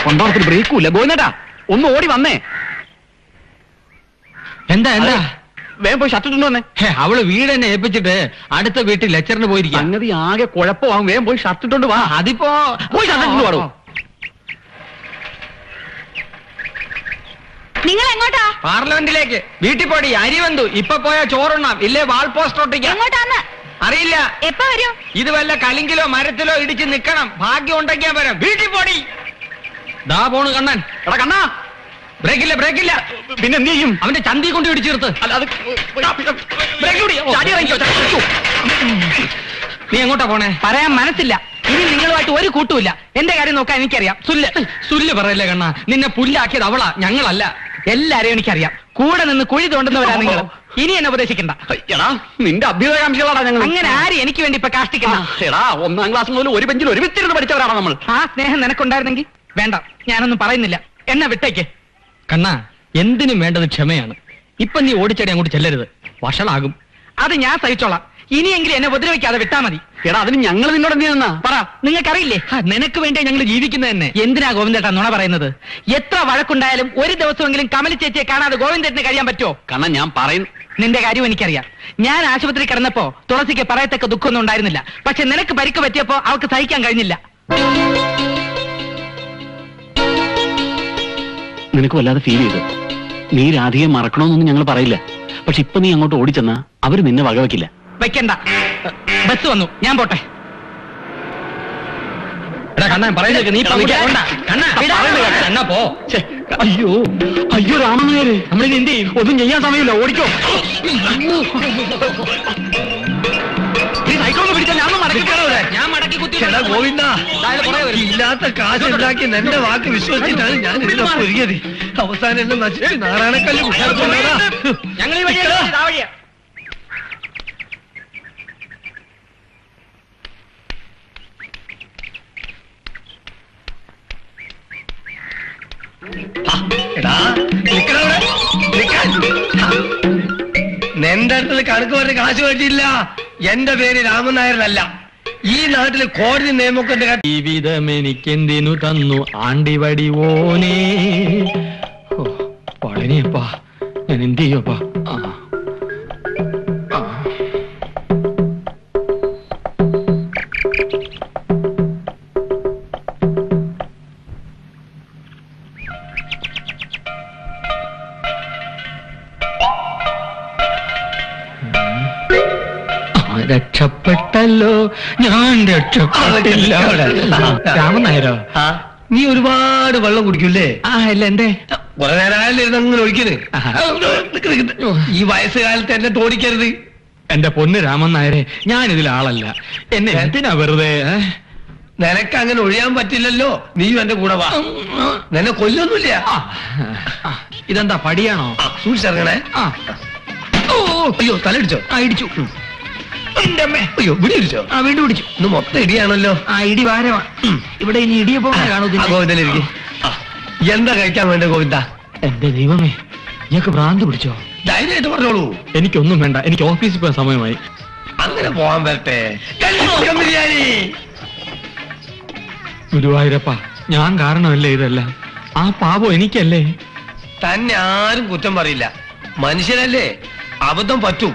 കൊണ്ടോണത്തിന് ബ്രേക്കും ഇല്ല ഗോവിന്ദേട്ടാ ഒന്ന് ഓടി വന്നേ എന്താ എന്താ വേഗം പോയി ഷർട്ട് ഇട്ടുകൊണ്ട് വന്നേ ഹേ, അവള് വീട് തന്നെ ഏൽപ്പിച്ചിട്ട് അടുത്ത വീട്ടിൽ ലെക്ചറിന് പോയിരിക്കാം സംഗതി ആകെ കുഴപ്പമാകും വേഗം പോയി ഷർട്ട് ഇട്ടുകൊണ്ട് വാ അതിപ്പോ പോയി ഷർട്ട് ഇട്ടുകൊണ്ട് വാടോ നിങ്ങൾ എങ്ങോട്ടാ പാർലമെന്റിലേക്ക് വീട്ടിൽ പോടി അരി വന്നു ഇപ്പൊ പോയാ ചോറുണ്ണാം ഇല്ലേ വാൾ പോസ്റ്റ് ഒട്ടിക്കാം എങ്ങോട്ടാന്ന് അറിയില്ല എപ്പോ വരും ഇത് വല്ല കലിങ്കിലോ മരത്തിലോ ഇടിച്ച് നിക്കണം ഭാഗ്യം ഉണ്ടെങ്കിൽ വരാം വീട്ടിൽ പോടി ദാ പോണു കണ്ണൻ എടാ കണ്ണാ ബ്രേക്കില്ല ബ്രേക്കില്ല പിന്നെ എന്ത് ചെയ്യും അവന്റെ ചന്തി കൊണ്ട് ഇടിച്ചു നിർത്ത് അല്ല അത് ബ്രേക്ക് പിടി. ചാടി ഇറങ്ങിക്കോ, ചാടി ഇറങ്ങിക്കോ. നീ എങ്ങോട്ടാ പോണേ പറയാൻ മനസ്സില്ല ഇനി നിങ്ങളുമായിട്ട് ഒരു കൂട്ടുമില്ല എന്റെ കാര്യം നോക്കാൻ എനിക്കറിയാം സുല്ല് സുല്ല് പറയല്ലേ കണ്ണ നിന്നെ പുല്ലാക്കിയത് അവളാ ഞങ്ങളല്ല എല്ലാരെയും എനിക്കറിയാം കൂടെ നിന്ന് കുഴി തോണ്ടുന്നവരാ നിങ്ങൾ ഇനി എന്നെ ഉപദേശിക്കണ്ട എടാ നിന്റെ അഭ്യുദയകാംക്ഷികളാടാ ഞങ്ങൾ അങ്ങനെ ആര് എനിക്ക് വേണ്ടി ഇപ്പൊ കാഷ്ടിക്കണ്ട എടാ ഒന്നാം ക്ലാസ് മുതൽ ഒരു ബെഞ്ചിൽ ഒരുമിച്ചിരുന്ന് പഠിച്ചവരാണ് നമ്മൾ ആ സ്നേഹം നിനക്കുണ്ടായിരുന്നെങ്കിൽ വേണ്ട ഞാനൊന്നും പറയുന്നില്ല എന്നെ വിട്ടേക്ക് കണ്ണ എന്തിനും വേണ്ടത് ക്ഷമയാണ് ഇപ്പൊ നീ ഓടിച്ചടി അങ്ങോട്ട് ചെല്ലരുത് വഷളാകും അത് ഞാൻ സഹിച്ചോളാം ഇനിയെങ്കിലും എന്നെ ഉപദ്രവിക്കാതെ വിട്ടാ മതി എടാ അതിന് ഞങ്ങൾ നിന്നോട് എന്ത് ചെയ്യുന്ന പറ നിങ്ങൾക്കറിയില്ലേ ഹാ, നിനക്ക് വേണ്ടി ഞങ്ങൾ ജീവിക്കുന്നത് തന്നെ എന്തിനാ ഗോവിന്ദേട്ടാ നുണ പറയുന്നത് എത്ര വഴക്കുണ്ടായാലും ഒരു ദിവസമെങ്കിലും കമലി ചേച്ചിയെ കാണാതെ ഗോവിന്ദേട്ടന് കഴിയാൻ പറ്റുമോ കണ്ണ ഞാൻ പറയുന്നു നിന്റെ കാര്യം എനിക്കറിയാം ഞാൻ ആശുപത്രി കിടന്നപ്പോ തുളസിക്ക് പറയത്തക്ക ദുഃഖമൊന്നും ഉണ്ടായിരുന്നില്ല പക്ഷെ നിനക്ക് പരിക്ക് പറ്റിയപ്പോ അവൾക്ക് സഹിക്കാൻ കഴിഞ്ഞില്ല നിനക്ക് വല്ലാതെ ഫീൽ ചെയ്തു നീ രാധികയെ മറക്കണമെന്നൊന്നും ഞങ്ങൾ പറയില്ല പക്ഷെ ഇപ്പൊ നീ അങ്ങോട്ട് ഓടിച്ചെന്നാ അവര് നിന്നെ വകവെക്കില്ല വെക്കണ്ട ബസ് വന്നു ഞാൻ പോട്ടെ എടാ കണ്ണ പറയുന്നത് നീ ഇപ്പൊ അങ്ങോട്ട് പോണ്ട. കണ്ണാ, വിടാ. പറയുന്നത് കേൾക്ക്. കണ്ണാ പോ ഛെ, അയ്യോ അയ്യോ രാമനായര് നമ്മളിനി എന്ത് ചെയ്യും ഒന്നും ചെയ്യാൻ സമയമില്ല ഓടിക്കോ നീ സൈക്കിൾ ഒന്ന് പിടിച്ചാൽ ഞാൻ ഒന്ന് മടക്കി തരാം ഇവിടെ. ഞാൻ മടക്കി കുത്തി എടാ ഗോവിന്ദ ഇല്ലാത്ത കാശ് ഉണ്ടാക്കി എന്റെ വാക്ക് വിശ്വസിച്ചിട്ടാണ് ഞാൻ ഇതിനെ പൊരുകിയത് അവസാനം എന്നെ നശിച്ച് നാരായണക്കല്ല് കുട്ടികളെ ഞങ്ങൾ ഈ വഴിയാ ഇതാ വഴിയാ എടാ നിക്കടാ അവിടെ. നിക്കാൻ. ആ. നിന്റെ അടുത്ത് കണക്ക് പറഞ്ഞ കാശ് വേണ്ടിയില്ല എന്റെ പേര് രാമൻ നായരനല്ല ഈ നാട്ടില് കോടതി നിയമമൊക്കെ ഉണ്ട് കേട്ടോ. ജീവിതം എനിക്കെന്തിനു തന്നു ആണ്ടിവടി ഓനേ ഓ, പളനിയപ്പാ ഞാൻ എന്ത് ചെയ്യപ്പാ ആ. ആ. ആ, രക്ഷപ്പെട്ടല്ലോ ഞാൻ രക്ഷപ്പെട്ടില്ല രാമൻ നായരോ ആ, നീ ഒരുപാട് വെള്ളം കുടിക്കൂലേ ആ അല്ല എന്തേ കുറെ നേരം ഇരുന്ന് അങ്ങനെ ഒഴിക്കുന്നത് ആഹാ. ഈ വയസ്സുകാലത്ത് എന്നെ തോടിക്കരുത് എന്റെ പൊന്ന് രാമൻ നായരെ ഞാൻ ഇതിൽ ആളല്ല എന്നെ എന്തിനാ വെറുതെ ഏ? നിനക്ക് അങ്ങനെ ഒഴിയാൻ പറ്റില്ലല്ലോ നീയും എന്റെ കൂടെ വാ നിന്നെ കൊല്ലൊന്നുമില്ല ആ, ആ, ഇതെന്താ പടിയാണോ ആ, സൂക്ഷിച്ചിറങ്ങണേ ആ ഓ അയ്യോ തലടിച്ചോ ആ ഇടിച്ചു എന്റെ അമ്മേ അയ്യോ ഇവിടെ ഇടിച്ചോ ആ വീണ്ടും ഇടിച്ചു ഇന്ന് മൊത്തം ഇടിയാണല്ലോ ആ ഇടി വാരമാ ഇവിടെ ഇനി ഇടിയപ്പോ കാണൂ ആ, ഗോവിന്ദനിരിക്ക്. ആ, എന്താ കഴിക്കാൻ വേണ്ട ഗോവിന്ദ എന്റെ ദൈവമേ ഇയാൾക്ക് ഭ്രാന്ത് പിടിച്ചോ ധൈര്യമായിട്ട് പറഞ്ഞോളൂ എനിക്കൊന്നും വേണ്ട എനിക്ക് ഓഫീസിൽ പോകാൻ സമയമായി അങ്ങനെ പോവാൻ വരട്ടെ ചിക്കൻ ബിരിയാണി ഗുരുവായൂരപ്പ ഞാൻ കാരണമല്ലേ ഇതെല്ലാം ആ പാപം എനിക്കല്ലേ തന്നെ ആരും കുറ്റം പറയില്ല മനുഷ്യനല്ലേ അബദ്ധം പറ്റും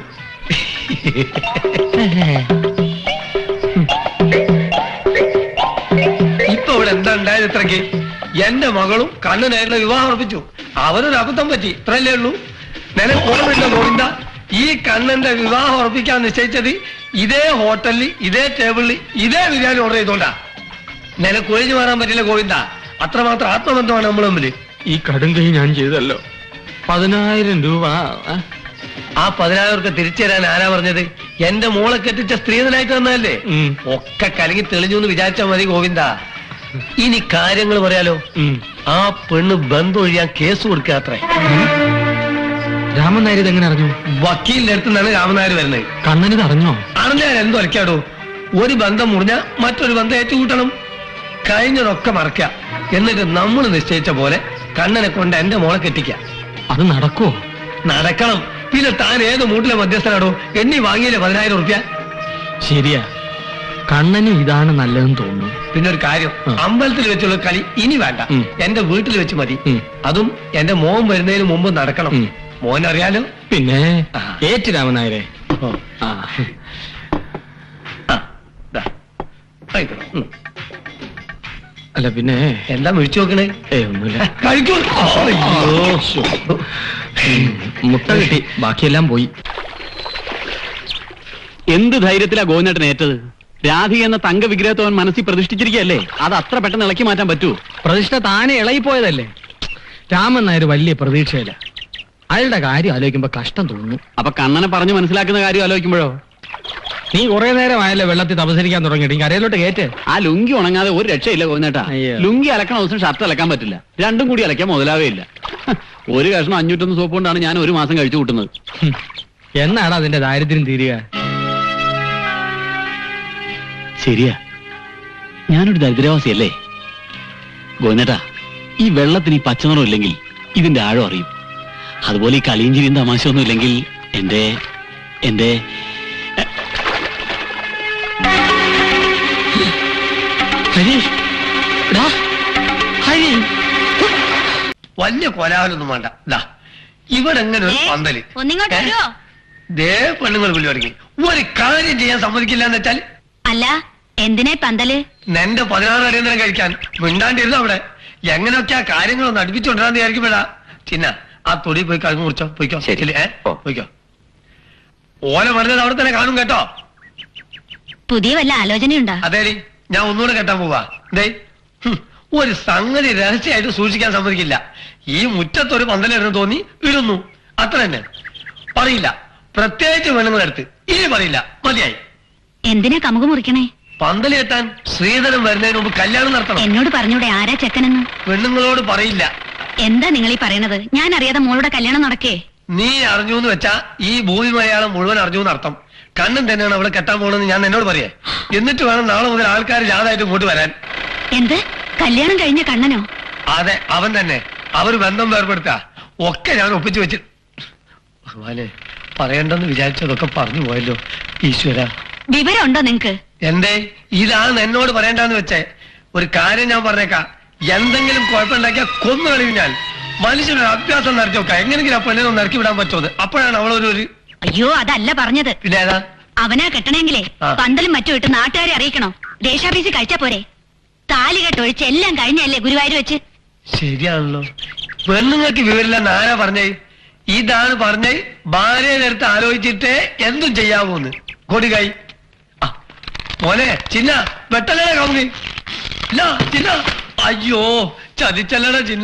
ഇപ്പൊ ഇവിടെ എന്താ ഉണ്ടായത് ഇത്രയ്ക്ക് എന്റെ മകളും കണ്ണനായിട്ടുള്ള വിവാഹം ഉറപ്പിച്ചു അവനൊരു അബദ്ധം പറ്റി ഇത്രയല്ലേ ഉള്ളൂ നിനക്ക് ഓർമ്മയില്ല ഗോവിന്ദ ഈ കണ്ണന്റെ വിവാഹം ഉറപ്പിക്കാൻ നിശ്ചയിച്ചത് ഇതേ ഹോട്ടലിൽ ഇതേ ടേബിളിൽ ഇതേ ബിരിയാണി ഓർഡർ ചെയ്തോണ്ടാ നിനക്ക് ഒഴിഞ്ഞു മാറാൻ പറ്റില്ല ഗോവിന്ദ അത്രമാത്രം ആത്മബന്ധമാണ് നമ്മൾ തമ്മിൽ ഈ കടുങ്കൈ ഞാൻ ചെയ്തല്ലോ പതിനായിരം രൂപ ആ, ആ പതിനായിരം ഉറുപ്പ്യ തിരിച്ചു തരാൻ ആരാ പറഞ്ഞത് എന്റെ മോളെ കെട്ടിച്ച സ്ത്രീധനായിട്ട് തന്നതല്ലേ ഉം, ഒക്കെ കലങ്ങി തെളിഞ്ഞു എന്ന് വിചാരിച്ചാ മതി ഗോവിന്ദ ഇനി കാര്യങ്ങൾ പറയാലോ ഉം. ആ പെണ്ണ് ബന്ധം ഒഴിയാൻ കേസ് കൊടുക്കുക അത്രേ രാമൻ നായർ ഇതെങ്ങനെ അറിഞ്ഞു വക്കീലിന്റെ അടുത്ത് നിന്നാണ് രാമനായർ വരുന്നത് കണ്ണനിത് അറിഞ്ഞോ അറിഞ്ഞാൽ എന്തോ അലക്കാടോ ഒരു ബന്ധം മുറിഞ്ഞ മറ്റൊരു ബന്ധം ഏറ്റുകൂട്ടണം കഴിഞ്ഞതൊക്കെ മറക്കുക എന്നിട്ട് നമ്മൾ നിശ്ചയിച്ച പോലെ കണ്ണനെ കൊണ്ട് എന്റെ മോളെ കെട്ടിക്ക അത് നടക്കുവോ നടക്കണം പിന്നെ താൻ ഏത് മൂട്ടിലെ മധ്യസ്ഥനാടോ എണ്ണി വാങ്ങിയില്ലേ പതിനായിരം ഉറുപ്യ ശരിയാ കണ്ണനും ഇതാണ് നല്ലതെന്ന് തോന്നുന്നു പിന്നെ ഒരു കാര്യം ആ. അമ്പലത്തിൽ വെച്ചുള്ള കളി ഇനി വേണ്ട ഉം. എന്റെ വീട്ടിൽ വെച്ച് മതി ഉം. അതും എന്റെ മോൻ വരുന്നതിന് മുമ്പ് നടക്കണം ഉം. മോൻ അറിയാലോ പിന്നെ ആ. ഏറ്റ് രാമനായരെ ആ. ആ, ദാ. കഴിക്കണം. ഉം. അല്ല പിന്നെ എന്താ വിളിച്ചു നോക്കണേ ഏ ഒന്നുമില്ല കഴിക്കൂ അയ്യോ. ശ്ശോ. ഉം, മുട്ട കിട്ടി ബാക്കിയെല്ലാം പോയി എന്ത് ധൈര്യത്തിലാ ഗോവിന്ദേട്ടൻ ഏറ്റത് രാധി എന്ന തങ്ക വിഗ്രഹത്തെ അവൻ മനസ്സിൽ പ്രതിഷ്ഠിച്ചിരിക്കുകയല്ലേ അത് അത്ര പെട്ടെന്ന് ഇളക്കി മാറ്റാൻ പറ്റുമോ പ്രതിഷ്ഠ താനെ ഇളകിപ്പോയതല്ലേ രാമൻ നായർ വലിയ പ്രതീക്ഷയില്ല അയാളുടെ കാര്യം ആലോചിക്കുമ്പോ കഷ്ടം തോന്നുന്നു അപ്പൊ കണ്ണനെ പറഞ്ഞു മനസ്സിലാക്കുന്ന കാര്യം ആലോചിക്കുമ്പോഴോ നീ കുറെ നേരമായല്ലോ വെള്ളത്തിൽ തപസരിക്കാൻ തുടങ്ങിയിട്ട് നീ കരയിലോട്ട് കയറ്റ് ആ ലുങ്കി ഉണങ്ങാതെ ഒരു രക്ഷയില്ല ഗോവിന്ദേട്ടാ അയ്യോ. ലുങ്കി അലക്കണ ദിവസം ഷർട്ട് അലക്കാൻ പറ്റില്ല രണ്ടും കൂടി അലക്കാൻ മുതലാവേ ഇല്ല ഒരു കഷ്ണം അഞ്ഞൂറ്റൊന്ന് സോപ്പ് കൊണ്ടാണ് ഞാൻ ഒരു മാസം കഴിച്ചു കൂട്ടുന്നത് ഹും. എന്നാടാ അതിന്റെ ദാരിദ്ര്യം തീരുക ശരിയാ ഞാനൊരു ദരിദ്രവാസിയല്ലേ ഗോവിന്ദേട്ടാ ഈ വെള്ളത്തിന് ഈ പച്ചനിറം ഇല്ലെങ്കിൽ ഇതിന്റെ ആഴം അറിയും അതുപോലെ ഈ കളിയും ചിരിയും തമാശയൊന്നും ഇല്ലെങ്കിൽ എന്റെ എന്റെ ഹരി എടാ, ഹരി വലിയ കൊലാവലൊന്നും വേണ്ട ദാ ഇവിടെ എങ്ങനെ ഒരു പന്തല് ഒന്നിങ്ങോട്ട് ഏ? വരുമോ ദേ പെണ്ണുങ്ങൾ വിളി തുടങ്ങി ഒരു കാര്യം ചെയ്യാൻ സമ്മതിക്കില്ല എന്ന് വെച്ചാൽ അല്ല എന്തിനാ ഈ പന്തല് നിന്റെ പതിനാറ് അടിയന്തരം കഴിക്കാൻ മിണ്ടാണ്ടിരുന്നു അവിടെ എങ്ങനെയൊക്കെ ആ കാര്യങ്ങളൊന്ന് അടുപ്പിച്ചുകൊണ്ടിരാന്ന് വിചാരിക്കുമ്പോഴാ ചിന്ന ആ തൊടി പോയി കഴുകു മുറിച്ചോ പോയിക്കോ ശരി. ഇല്ലേ? ഏ? ഓ. പോയിക്കോ ഓല പറഞ്ഞത് അവിടെ തന്നെ കാണും കേട്ടോ പുതിയ വല്ല ആലോചനയുണ്ടാ അതേടി ഞാൻ ഒന്നുകൂടെ കെട്ടാൻ പോവാ ദേ ഹും, ഒരു സംഗതി രഹസ്യമായിട്ട് സൂക്ഷിക്കാൻ സമ്മതിക്കില്ല ഈ മുറ്റത്തൊരു പന്തലിടുന്നു തോന്നി ഇടുന്നു അത്ര തന്നെ പറയില്ല പ്രത്യേകിച്ച് പെണ്ണുങ്ങളെടുത്ത് ഇനി പറയില്ല മതിയായി എന്തിനാ കമുക് മുറിക്കണേ പന്തൽ കെട്ടാൻ ശ്രീധരൻ വരുന്നതിന് മുമ്പ് കല്യാണം നടത്തണം എന്നോട് പറഞ്ഞൂടെ ആരാ ചെക്കനെന്ന് പെണ്ണുങ്ങളോട് പറയില്ല എന്താ നിങ്ങൾ ഈ പറയണത് ഞാൻ അറിയാതെ മോളുടെ കല്യാണം നടക്കേ നീ അറിഞ്ഞു എന്ന് വെച്ചാ ഈ ഭൂമി മലയാളം മുഴുവൻ അറിഞ്ഞു എന്നർത്ഥം കണ്ണൻ തന്നെയാണ് അവളെ കെട്ടാൻ പോകണമെന്ന് ഞാൻ എന്നോട് പറയേ എന്നിട്ട് വേണം നാളെ മുതൽ ആൾക്കാർ ജാതായിട്ട് ഇങ്ങോട്ട് വരാൻ എന്ത് കല്യാണം കഴിഞ്ഞ കണ്ണനോ അതെ അവൻ തന്നെ അവർ ബന്ധം വേർപെടുത്താ ഒക്കെ ഞാൻ ഒപ്പിച്ചു വെച്ച് ഭഗവാനെ പറയണ്ടെന്ന് വിചാരിച്ചതൊക്കെ പറഞ്ഞു പോയല്ലോ ഈശ്വര വിവരമുണ്ടോ നിങ്ങക്ക് എന്തേ ഇതാണ് എന്നോട് പറയണ്ടെന്ന് വെച്ചേ ഒരു കാര്യം ഞാൻ പറഞ്ഞേക്കാം എന്തെങ്കിലും കുഴപ്പമുണ്ടാക്കിയാൽ കൊന്നു കളയും ഞാൻ മനുഷ്യനൊരു അഭ്യാസം നടത്തി നോക്കാം എങ്ങനെയെങ്കിലും ആ പെണ്ണിനെ ഒന്ന് ഇറക്കി വിടാൻ പറ്റുമോ അപ്പോഴാണ് അവളൊരു ഒരു അയ്യോ അതല്ല പറഞ്ഞത് പിന്നെ ഏതാ അവനാ കെട്ടണമെങ്കിലേ ആ. പന്തലും മറ്റും ഇട്ട് നാട്ടുകാരെ അറിയിക്കണോ ദേശാഭീസി കഴിച്ചാ പോരെ താലി കെട്ടൊഴിച്ച് എല്ലാം കഴിഞ്ഞല്ലേ ഗുരുവായൂർ വെച്ച് ശരിയാണല്ലോ പെണ്ണുങ്ങൾക്ക് വിവരമില്ലെന്ന് ആരാ പറഞ്ഞേ ഇതാണ് പറഞ്ഞേ ഭാര്യയുടെ ആലോചിച്ചിട്ടേ എന്തും ചെയ്യാവൂന്ന് കൊടികായി ആ, മോനെ ചിന്ന വെട്ടലേ കാമുകി ഇല്ല ചിന്ന അയ്യോ ചതിച്ചല്ലട ചിന്ന